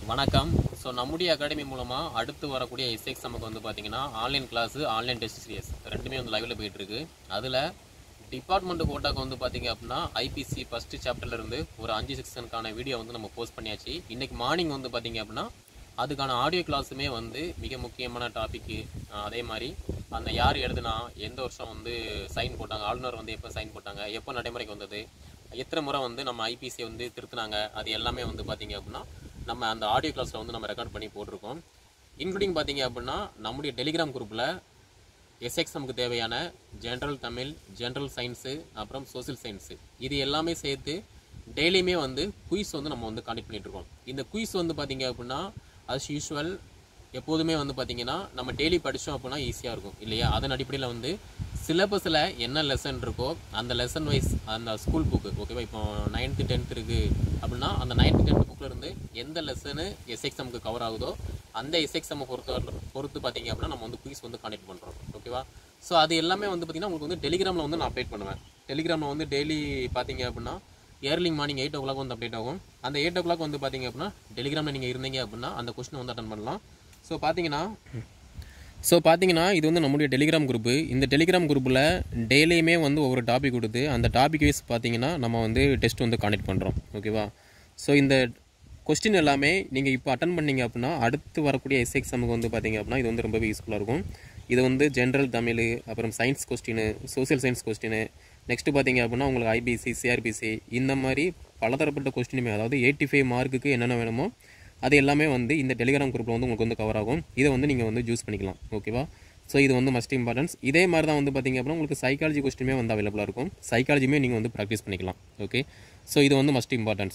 வணக்கம் ஸோ நம்முடைய அகாடமி மூலமாக அடுத்து வரக்கூடிய எஸ்எக்ஸ் நமக்கு வந்து பார்த்தீங்கன்னா online class online test series ரெண்டுமே வந்து லைவில் போயிட்டு இருக்கு அதில் டிபார்ட்மெண்ட் கோட்டாக்கு வந்து பார்த்தீங்க அப்படின்னா ஐபிசி ஃபஸ்ட்டு சாப்டர்லேருந்து ஒரு அஞ்சு செக்ஷனுக்கான வீடியோ வந்து நம்ம போஸ்ட் பண்ணியாச்சு இன்னைக்கு மார்னிங் வந்து பார்த்தீங்க அப்படின்னா அதுக்கான ஆடியோ கிளாஸுமே வந்து மிக முக்கியமான டாபிக்கு அதே மாதிரி அந்த யார் எழுதுனா எந்த வருஷம் வந்து சைன் போட்டாங்க ஆளுநர் வந்து எப்போ சைன் போட்டாங்க எப்போ நடைமுறைக்கு வந்தது எத்தனை முறை வந்து நம்ம ஐபிசி வந்து திருத்தினாங்க அது எல்லாமே வந்து பார்த்தீங்க அப்படின்னா நம்ம அந்த ஆடியோ கிளாஸில் வந்து நம்ம ரெக்கார்ட் பண்ணி போட்டிருக்கோம் இன்க்ளூடிங் பார்த்தீங்க அப்படின்னா நம்முடைய டெலிகிராம் குரூப்பில் எஸ்எக்ஸ் நமக்கு தேவையான ஜென்ரல் தமிழ் ஜென்ரல் சயின்ஸு அப்புறம் சோசியல் சயின்ஸு இது எல்லாமே சேர்த்து டெய்லியுமே வந்து குயிஸ் வந்து நம்ம வந்து காண்டக்ட் பண்ணிட்டு இருக்கோம் இந்த குயிஸ் வந்து பார்த்தீங்க அப்படின்னா as யூஷுவல் எப்போதுமே வந்து பார்த்தீங்கன்னா நம்ம டெய்லி படித்தோம் அப்படின்னா ஈஸியாக இருக்கும் இல்லையா அதன் அடிப்படையில் வந்து சிலபஸில் என்ன லெசன் இருக்கோ அந்த லெசன் வைஸ் அந்த ஸ்கூல் புக்கு ஓகேவா இப்போ நைன்த்து டென்த் இருக்குது அப்படின்னா அந்த நைன்த்து டென்த் புக்கில் இருந்து எந்த லெசனு எஸ்எக்ஸ் நமக்கு கவர் ஆகுதோ அந்த எஸ்எக்ஸ் நம்ம பொறுத்த பொறுத்து பார்த்தீங்க அப்படின்னா நம்ம வந்து குயிஸ் வந்து காண்டக்ட் பண்ணுறோம் ஓகேவா ஸோ அது எல்லாமே வந்து பார்த்தீங்கன்னா உங்களுக்கு வந்து டெலிகிராமில் வந்து நான் அப்டேட் பண்ணுவேன் டெலிகிராமில் வந்து டெய்லி பார்த்தீங்க அப்படின்னா early morning eight o'clock வந்து அப்டேட் ஆகும் அந்த எயிட் ஓ கிளாக் வந்து பார்த்தீங்க அப்படின்னா டெலிகிராமில் நீங்கள் இருந்தீங்க அப்படின்னா அந்த கொஸ்டின் வந்து அட்டன் பண்ணலாம் ஸோ பார்த்தீங்கன்னா ஸோ பார்த்தீங்கன்னா இது வந்து நம்முடைய டெலிகிராம் குரூப்பு இந்த டெலிகிராம் குரூப்பில் டெய்லியுமே வந்து ஒவ்வொரு டாபிக் கொடுத்து அந்த டாபிக் வைஸ் பார்த்தீங்கன்னா நம்ம வந்து டெஸ்ட் வந்து காண்டக்ட் பண்ணுறோம் ஓகேவா ஸோ இந்த கொஸ்டின் எல்லாமே நீங்கள் இப்போ அட்டன் பண்ணீங்க அப்படின்னா அடுத்து வரக்கூடிய எஸ் எக்ஸாமுக்கு வந்து பார்த்தீங்க அப்படின்னா இது வந்து ரொம்பவே யூஸ்ஃபுல்லாக இருக்கும் இது வந்து ஜென்ரல் தமிழ் அப்புறம் science question social science question next பார்த்தீங்க அப்படின்னா உங்களுக்கு ஐபிசி சிஆர்பிசி இந்த மாதிரி பலதரப்பட்ட கொஸ்டினுமே அதாவது எயிட்டி ஃபைவ் மார்க்குக்கு என்னென்ன வேணுமோ அது எல்லாமே வந்து இந்த டெலிகிராம் குரூப்பில் வந்து உங்களுக்கு வந்து கவர் ஆகும் இதை வந்து நீங்கள் வந்து யூஸ் பண்ணிக்கலாம் ஓகேவா ஸோ இது வந்து மஸ்ட் இம்பார்ட்டன்ஸ் இதே மாதிரி தான் வந்து பார்த்தீங்க அப்படின்னா உங்களுக்கு சைக்காலஜி கொஸ்டினுமே வந்து அவைலபிளாக இருக்கும் சைக்காலஜியுமே நீங்கள் வந்து ப்ராக்டிஸ் பண்ணிக்கலாம் ஓகே ஸோ இது வந்து மஸ்ட் இம்பார்ட்டன்ஸ்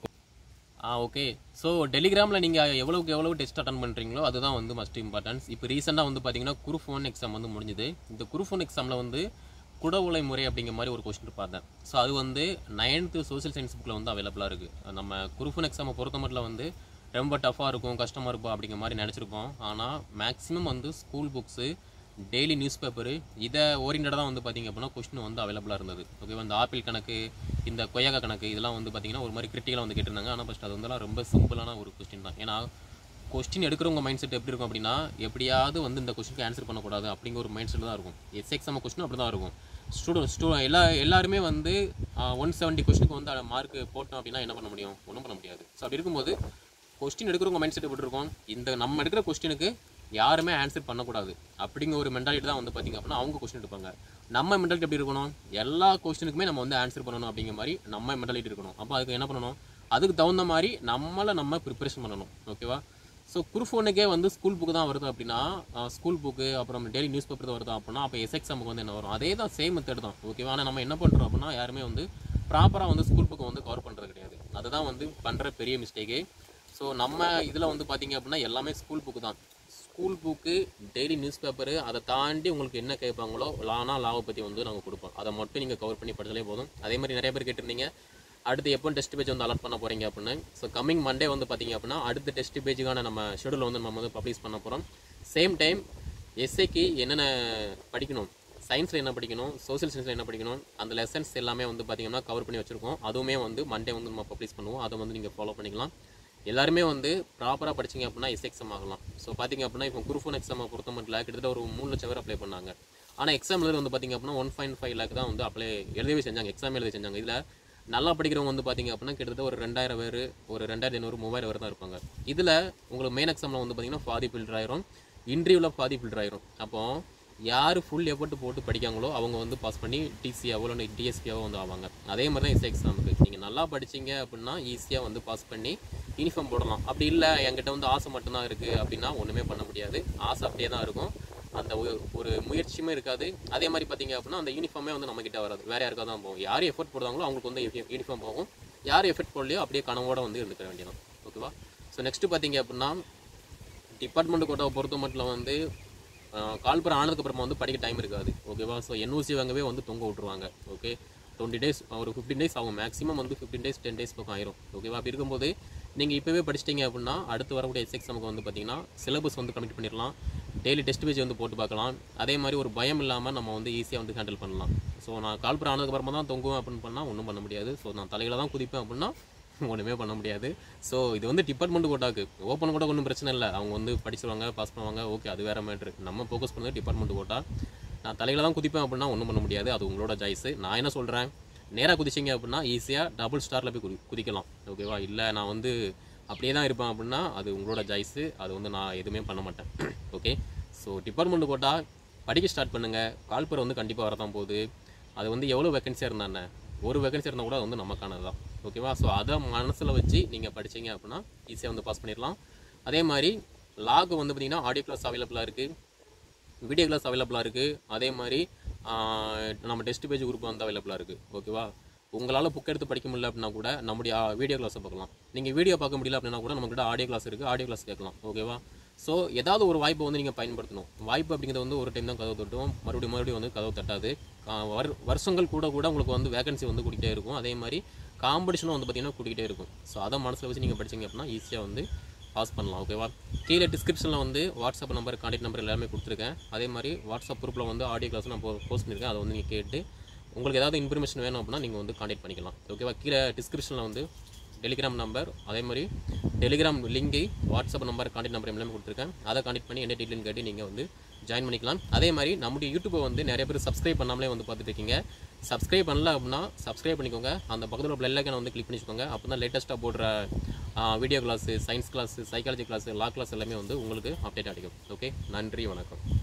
ஆ ஓகே ஸோ டெலிகிராமில் நீங்கள் எவ்வளவுக்கு எவ்வளவு டெஸ்ட் அட்டன் பண்ணுறீங்களோ அதுதான் வந்து மஸ்ட் இம்பார்ட்டன்ஸ் இப்போ ரீசெண்டாக வந்து பார்த்தீங்கன்னா குரூப் ஒன் எக்ஸாம் வந்து முடிஞ்சுது இந்த குரூப் ஒன் எக்ஸாமில் வந்து குடவுளை முறை அப்படிங்கிற மாதிரி ஒரு கொஸ்டின் பார்த்தேன் ஸோ அது வந்து நைன்த்து சோஷியல் சயின்ஸ் புக்கில் வந்து அவைலபிளாக இருக்குது நம்ம குரூப் ஒன் எக்ஸாமை பொறுத்த மட்டும் வந்து ரொம்ப டஃப்பாக இருக்கும் கஷ்டமாக இருக்கும் அப்படிங்கிற மாதிரி நினச்சிருப்போம் ஆனால் மேக்ஸிமம் வந்து school books daily news paper இதை ஓரியன்டாக தான் வந்து பார்த்திங்க அப்படின்னா கொஸ்டின் வந்து அவைலபிளாக இருந்தது ஓகேவா இந்த ஆப்பிள் கணக்கு இந்த கொய்யாக்கா கணக்கு இதெல்லாம் வந்து பார்த்திங்கன்னா ஒரு மாதிரி கிரிட்டிக்கலாக வந்து கேட்டிருந்தாங்க ஆனால் ஃபஸ்ட் அது வந்துலாம் ரொம்ப சிம்பிளான ஒரு கொஸ்டின் தான் ஏன்னா கொஸ்டின் எடுக்கிறவங்க மைண்ட் செட் எப்படி இருக்கும் அப்படின்னா எப்படியாவது வந்து இந்த கொஸ்டினுக்கு ஆன்சர் பண்ணக்கூடாது அப்படிங்கிற ஒரு மைண்ட் செட் தான் இருக்கும் எஸ் எக்ஸாம் கொஸ்டின் அப்படி தான் இருக்கும் ஸ்டூடெண்ட் ஸ்டூ எல்லா எல்லாருமே வந்து ஒன் செவன்ட்டி கொஸ்டினுக்கு வந்து மார்க் போட்டோம் அப்படின்னா என்ன பண்ண முடியும் ஒன்றும் பண்ண முடியாது ஸோ அப்படி இருக்கும்போது கொஸ்டின் எடுக்கிறவங்க மைண்ட் செட் எப்படி இருக்கும் இந்த நம்ம எடுக்கிற கொஸ்டினுக்கு யாருமே ஆன்சர் பண்ணக்கூடாது அப்படிங்கிற ஒரு மென்டாலிட்டி தான் வந்து பார்த்திங்க அப்படின்னா அவங்க கொஸ்டின் எடுப்பாங்க நம்ம மென்டாலிட்டி எப்படி இருக்கணும் எல்லா கொஸ்டினுக்குமே நம்ம வந்து ஆன்சர் பண்ணணும் அப்படிங்கிற மாதிரி நம்ம மென்டாலிட்டி இருக்கணும் அப்போ அதுக்கு என்ன பண்ணணும் அதுக்கு தகுந்த மாதிரி நம்மளை நம்ம ப்ரிப்பரேஷன் பண்ணணும் ஓகேவா ஸோ குரூப் ஒன்றுக்கே வந்து ஸ்கூல் புக்கு தான் வருது அப்படின்னா ஸ்கூல் புக்கு அப்புறம் டெய்லி நியூஸ் பேப்பர் தான் வருது அப்படின்னா அப்போ எஸ் எக்ஸாமுக்கு வந்து என்ன வரும் அதே தான் சேம் மெத்தட் தான் ஓகேவா ஆனால் நம்ம என்ன பண்ணுறோம் அப்படின்னா யாருமே வந்து ப்ராப்பராக வந்து ஸ்கூல் புக்கை வந்து கவர் பண்ணுறது கிடையாது அதுதான் வந்து பண்ணுற பெரிய மிஸ்டேக்கு ஸோ நம்ம இதில் வந்து பார்த்தீங்க அப்படின்னா எல்லாமே ஸ்கூல் புக்கு தான் school book daily news paper அதை தாண்டி உங்களுக்கு என்ன கேட்பாங்களோ லானா லாவை பற்றி வந்து நாங்கள் கொடுப்போம் அதை மட்டும் நீங்கள் கவர் பண்ணி படிச்சாலே போதும் அதே மாதிரி நிறைய பேர் கேட்டிருந்தீங்க அடுத்து எப்போ டெஸ்ட் பேஜ் வந்து அலர்ட் பண்ண போகிறீங்க அப்படின்னு ஸோ கம்மிங் மண்டே வந்து பார்த்தீங்க அப்படின்னா அடுத்த டெஸ்ட் பேஜுக்கான நம்ம ஷெடியூல் வந்து நம்ம வந்து பப்ளிஷ் பண்ண போகிறோம் சேம் டைம் எஸ்ஏக்கு என்னென்ன படிக்கணும் சயின்ஸில் என்ன படிக்கணும் சோசியல் சயின்ஸில் என்ன படிக்கணும் அந்த லெசன்ஸ் எல்லாமே வந்து பார்த்தீங்கன்னா கவர் பண்ணி வச்சுருக்கோம் அதுவுமே வந்து மண்டே வந்து நம்ம பப்ளிஷ் பண்ணுவோம் அதை வந்து நீங்கள் ஃபாலோ பண்ணிக்கலாம் எல்லாருமே வந்து ப்ராப்பராக படிச்சிங்க அப்படின்னா எஸ் எக்ஸாம் ஆகலாம் ஸோ பார்த்தீங்க அப்படின்னா இப்போ குரூப் ஒன் எக்ஸாமை பொறுத்த மட்டும் கிட்டத்தட்ட ஒரு மூணு லட்சம் பேர் அப்ளை பண்ணாங்க ஆனால் எக்ஸாம் எழுத வந்து பார்த்தீங்க அப்படின்னா ஒன் பாயிண்ட் ஃபைவ் லேக் தான் வந்து அப்ளை எழுதவே செஞ்சாங்க எக்ஸாம் எழுத செஞ்சாங்க இதில் நல்லா படிக்கிறவங்க வந்து பார்த்தீங்க அப்படின்னா கிட்டத்தட்ட ஒரு ரெண்டாயிரம் பேர் ஒரு ரெண்டாயிரத்தி ஐநூறு மூவாயிரம் பேர் தான் இருப்பாங்க இதில் உங்களுக்கு மெயின் எக்ஸாமில் வந்து பார்த்தீங்கன்னா பாதி ஃபில்டர் ஆயிரும் இன்டர்வியூவில் பாதி ஃபில்டர் ஆயிரும் அப்போ யார் ஃபுல் எஃபர்ட் போட்டு படிக்காங்களோ அவங்க வந்து பாஸ் பண்ணி டிசியாவோ இல்லை டிஎஸ்பியாவோ வந்து ஆவாங்க அதே மாதிரி தான் எஸ் எக்ஸாமுக்கு நீங்கள் நல்லா படிச்சீங்க அப்படின்னா ஈஸியாக வந்து பாஸ் பண்ணி யூனிஃபார்ம் போடலாம் அப்படி இல்லை என்கிட்ட வந்து ஆசை மட்டும்தான் இருக்குது அப்படின்னா ஒன்றுமே பண்ண முடியாது ஆசை அப்படியே தான் இருக்கும் அந்த ஒரு ஒரு முயற்சியுமே இருக்காது அதே மாதிரி பார்த்தீங்க அப்படின்னா அந்த யூனிஃபார்மே வந்து நம்மக்கிட்ட வராது வேறு யாருக்காக தான் போகும் யார் எஃபர்ட் போடுறாங்களோ அவங்களுக்கு வந்து யூனிஃபார்ம் போகும் யார் எஃபர்ட் போடலையோ அப்படியே கனவோட வந்து இருந்துக்க வேண்டியதான் ஓகேவா ஸோ நெக்ஸ்ட்டு பார்த்தீங்க அப்படின்னா டிபார்ட்மெண்ட் கோட்டாவை பொறுத்த மட்டும் வந்து கால்புரம் ஆனதுக்கு அப்புறமா வந்து படிக்க டைம் இருக்காது ஓகேவா ஸோ என்ஓசி வாங்கவே வந்து தொங்க விட்ருவாங்க ஓகே டுவெண்ட்டி டேஸ் ஒரு ஃபிஃப்டீன் டேஸ் ஆகும் மேக்ஸிமம் வந்து ஃபிஃப்டீன் டேஸ் டென் டேஸ் பக்கம் ஆயிரும் ஓகேவா அப்படி இருக்கும்போது நீங்கள் இப்போவே படிச்சிட்டிங்க அப்படின்னா அடுத்து வரக்கூடிய எஸ் எக்ஸாமுக்கு வந்து பார்த்தீங்கன்னா சிலபஸ் வந்து கம்ப்ளீட் பண்ணிடலாம் டெய்லி டெஸ்ட் பேஜ் வந்து போட்டு பார்க்கலாம் அதே மாதிரி ஒரு பயம் இல்லாமல் நம்ம வந்து ஈஸியாக வந்து ஹேண்டில் பண்ணலாம் ஸோ நான் கால்புரம் ஆனதுக்கு அப்புறமா தான் தொங்குவேன் அப்படின்னு பண்ணால் ஒன்றும் பண்ண முடியாது ஸோ நான் தலையில் தான் குதிப்பேன் அப்படின்னா ஒன்றுமே பண்ண முடியாது ஸோ இது வந்து டிபார்ட்மெண்ட் கோட்டாக்கு ஓப்பன் கோட்டா ஒன்றும் பிரச்சனை இல்லை அவங்க வந்து படிச்சிருவாங்க பாஸ் பண்ணுவாங்க ஓகே அது வேற மேட்ரு நம்ம ஃபோக்கஸ் பண்ணது டிபார்ட்மெண்ட் கோட்டா நான் தலையில தான் குதிப்பேன் அப்படின்னா ஒன்றும் பண்ண முடியாது அது உங்களோட சாய்ஸு நான் என்ன சொல்கிறேன் நேராக குதிச்சிங்க அப்படின்னா ஈஸியாக டபுள் ஸ்டாரில் போய் குதி குதிக்கலாம் ஓகேவா இல்லை நான் வந்து அப்படியே தான் இருப்பேன் அப்படின்னா அது உங்களோட சாய்ஸு அது வந்து நான் எதுவுமே பண்ண மாட்டேன் ஓகே ஸோ டிபார்ட்மெண்ட் கோட்டா படிக்க ஸ்டார்ட் பண்ணுங்கள் கால்பர் வந்து கண்டிப்பாக வரதான் போகுது அது வந்து எவ்வளோ வேகன்சியாக இருந்தானே ஒரு வேகன்சி இருந்தால் கூட அது வந்து நமக்கானது தான் ஓகேவா ஸோ அதை மனசில் வச்சு நீங்கள் படிச்சீங்க அப்படின்னா ஈஸியாக வந்து பாஸ் பண்ணிடலாம் அதே மாதிரி லாக் வந்து பார்த்தீங்கன்னா ஆடியோ கிளாஸ் அவைலபிளாக இருக்குது வீடியோ கிளாஸ் அவைலபிளாக இருக்குது அதே மாதிரி ஆஹ், நம்ம டெஸ்ட் பேஜ் குரூப் வந்து அவைலபிளாக இருக்குது ஓகேவா உங்களால் புக் எடுத்து படிக்க முடியல அப்படின்னா கூட நம்முடைய வீடியோ கிளாஸை பார்க்கலாம் நீங்கள் வீடியோ பார்க்க முடியல அப்படின்னா கூட நம்மக்கிட்ட ஆடியோ கிளாஸ் இருக்குது ஆடியோ கிளாஸ் கேட்கலாம் ஓகேவா ஸோ ஏதாவது ஒரு வாய்ப்பை வந்து நீங்கள் பயன்படுத்தணும் வாய்ப்பு அப்படிங்கிறது வந்து ஒரு டைம் தான் கதவு தட்டும் மறுபடியும் மறுபடியும் வந்து கதவு தட்டாது ஆஹ் வர் வருஷங்கள் கூட கூட உங்களுக்கு வந்து வேகன்சி வந்து கூட்டிகிட்டே இருக்கும் அதே மாதிரி காம்படிஷனும் வந்து பார்த்தீங்கன்னா கூட்டிகிட்டே இருக்கும் ஸோ அதை மனசில் வச்சு நீங்கள் படிச்சீங்க அப்படின்னா ஈஸியாக வந்து பாஸ் பண்ணலாம் ஓகேவா கீழே டிஸ்கிரிப்ஷனில் வந்து வாட்ஸ்அப் நம்பர் கான்டாக்ட் நம்பர் எல்லாமே கொடுத்துருக்கேன் அதே மாதிரி வாட்ஸ்அப் குரூப்பில் வந்து ஆடியோ கிளாஸ் நான் போஸ்ட் பண்ணியிருக்கேன் அதை வந்து நீங்கள் கேட்டு உங்களுக்கு ஏதாவது இன்ஃபர்மேஷன் வேணும் அப்படின்னா நீங்கள் வந்து கான்டாக்ட் பண்ணிக்கலாம் ஓகேவா கீழே டிஸ்கிரிப்ஷனில் வந்து டெலிகிராம் நம்பர் அதே மாதிரி Telegram link WhatsApp number contact number எல்லாமே கொடுத்துருக்கேன் அதை கான்டாக்ட் பண்ணி என்ன டீட்டெயில் கேட்டு நீங்கள் வந்து ஜாயின் பண்ணிக்கலாம் அதே மாதிரி நம்முடைய யூடியூப்பை வந்து நிறைய பேர் சப்ஸ்கிரைப் பண்ணாமலே வந்து பார்த்துட்டு இருக்கீங்க சப்ஸ்கிரைப் பண்ணல அப்படின்னா சப்ஸ்கிரைப் பண்ணிக்கோங்க அந்த பக்கத்தில் பெல் ஐக்கனை வந்து கிளிக் பண்ணிக்கோங்க அப்போ தான் லேட்டஸ்ட்டாக போடுற video class science class psychology class law class எல்லாமே வந்து உங்களுக்கு அப்டேட் அடிக்கும் ஓகே நன்றி வணக்கம்